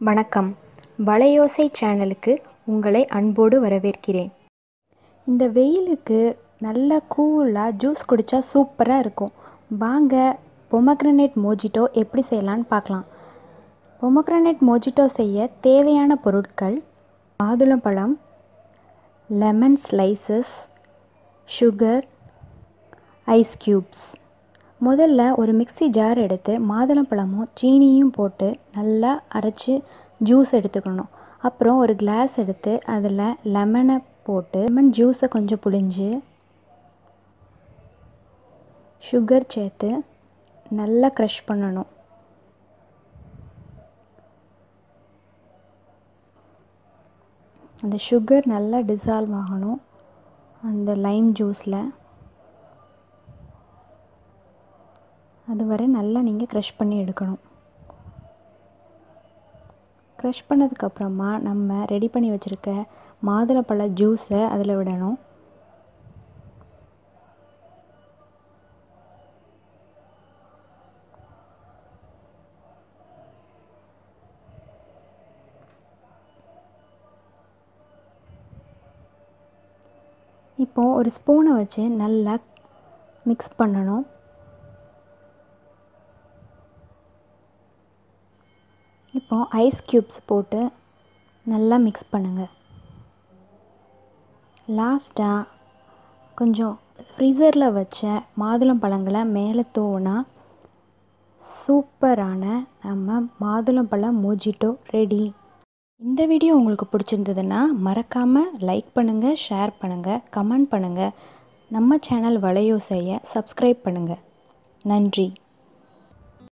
வணக்கம் வலையோசை சேனலுக்கு உங்களை அன்போடு வரவேற்கிறேன் இந்த வெயிலுக்கு நல்லா கூலாக ஜூஸ் குடித்தா சூப்பராக இருக்கும் வாங்க பொமக்ரனேட் மோஜிட்டோ எப்படி செய்யலான்னு பார்க்கலாம் பொமக்ரனேட் மோஜிட்டோ செய்ய தேவையான பொருட்கள் மாதுளம்பழம் lemon slices sugar ice cubes முதல்ல ஒரு மிக்ஸி ஜார் எடுத்து மாதுளம்பழமும் சீனியும் போட்டு நல்லா அரைச்சி ஜூஸ் எடுத்துக்கணும் அப்புறம் ஒரு கிளாஸ் எடுத்து அதில் லெமனை போட்டு லெமன் ஜூஸை கொஞ்சம் புழிஞ்சு சுகர் சேர்த்து நல்லா க்ரஷ் பண்ணணும் அந்த சுகர் நல்லா டிசால்வ் ஆகணும் அந்த லைம் ஜூஸில் அது வரை நல்லா நீங்கள் க்ரஷ் பண்ணி எடுக்கணும் க்ரஷ் பண்ணதுக்கப்புறமா நம்ம ரெடி பண்ணி வச்சுருக்க மாதுளப்பழ ஜூஸை அதில் விடணும் இப்போது ஒரு ஸ்பூனை வச்சு நல்லா மிக்ஸ் பண்ணணும் இப்போ ஐஸ் க்யூப்ஸ் போட்டு நல்லா மிக்ஸ் பண்ணுங்கள் லாஸ்ட்டாக கொஞ்சம் ஃப்ரீசரில் வச்ச மாதுளம் பழங்களை மேலே தூவுனா சூப்பரான நம்ம மாதுளம்பழம் மோஜிட்டோ ரெடி இந்த வீடியோ உங்களுக்கு பிடிச்சிருந்ததுன்னா மறக்காமல் லைக் பண்ணுங்கள் ஷேர் பண்ணுங்கள் கமெண்ட் பண்ணுங்கள் நம்ம சேனல் வலையோசையை சப்ஸ்கிரைப் பண்ணுங்கள் நன்றி